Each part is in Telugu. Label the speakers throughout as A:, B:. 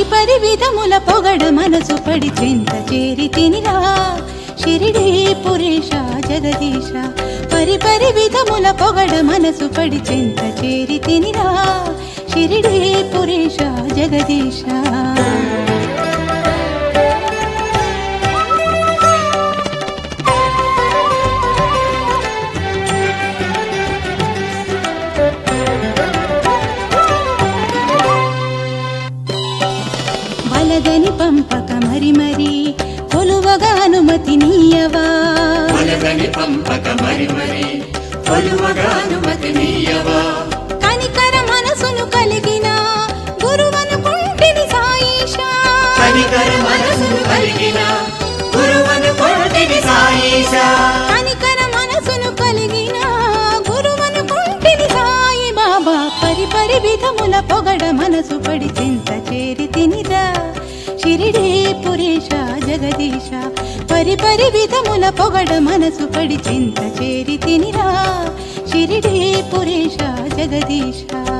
A: పరిపరి విధముల పొగడ మనసు పడి చెంత చేరి తినిరా షిరిడి పురేష జగదీశ పరిపరి విధముల పొగడ మనసు పడి చెంత చేరి తినిరా షిరిడి పురేష జగదీశ వలదని పంపక మరి మరి కొలువగా అనుమతి నీయవా
B: వలదని పంపక మరి మరి కొలువగా అనుమతి నీయవా
A: కనికర మనసును కలిగిన గురువనుకుంటిని సాయిషా
B: కనికర మనసును కలిగిన గురువను కొడుతిని సాయిషా
A: కనికర మనసును కలిగిన గురువనుకుంటిని సాయి బాబా పరి పరి విధముల పొగడ మనసు పడి చింత చేరి తినిరా షిరిడే పురేష జగదీశ పరి పరి విధముల పొగడ మనసు పడి చింత చేరి తినిరా షిరిడే పురేష జగదీశ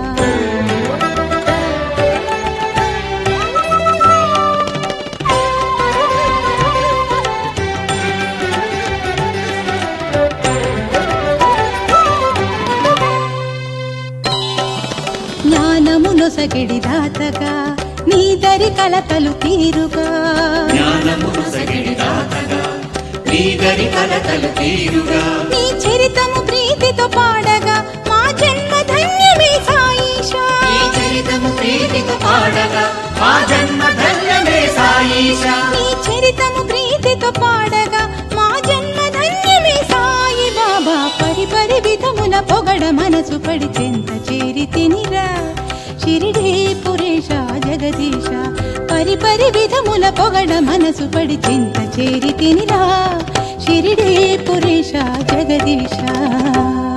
A: జ్ఞానమునొసగిడి దాతగా నీ దరి కలతలు తీరుగా
B: జ్ఞానమును సగిడి దాతగా నీదరి కలతలు తీరుగా
A: నీ చరితము ప్రీతితో పాడగా మా జన్మ ధన్యమే సాయిషా
B: ఈ చరితము ప్రీతితో పాడగా మా జన్మ ధన్యమే సాయిషా
A: నీ చరితము ప్రీతితో పాడగా మా జన్మ ధన్యమే సాయి బాబా పరి పరి విధముల పొగడ మనసు పడి చెంత చేరి తినిరా షిరిడే పురేష జగదీశ పరి పరి విధముల పొగడ మనసు పడి చింత చేరి తినిరా షిరిడే పురేష జగదీశ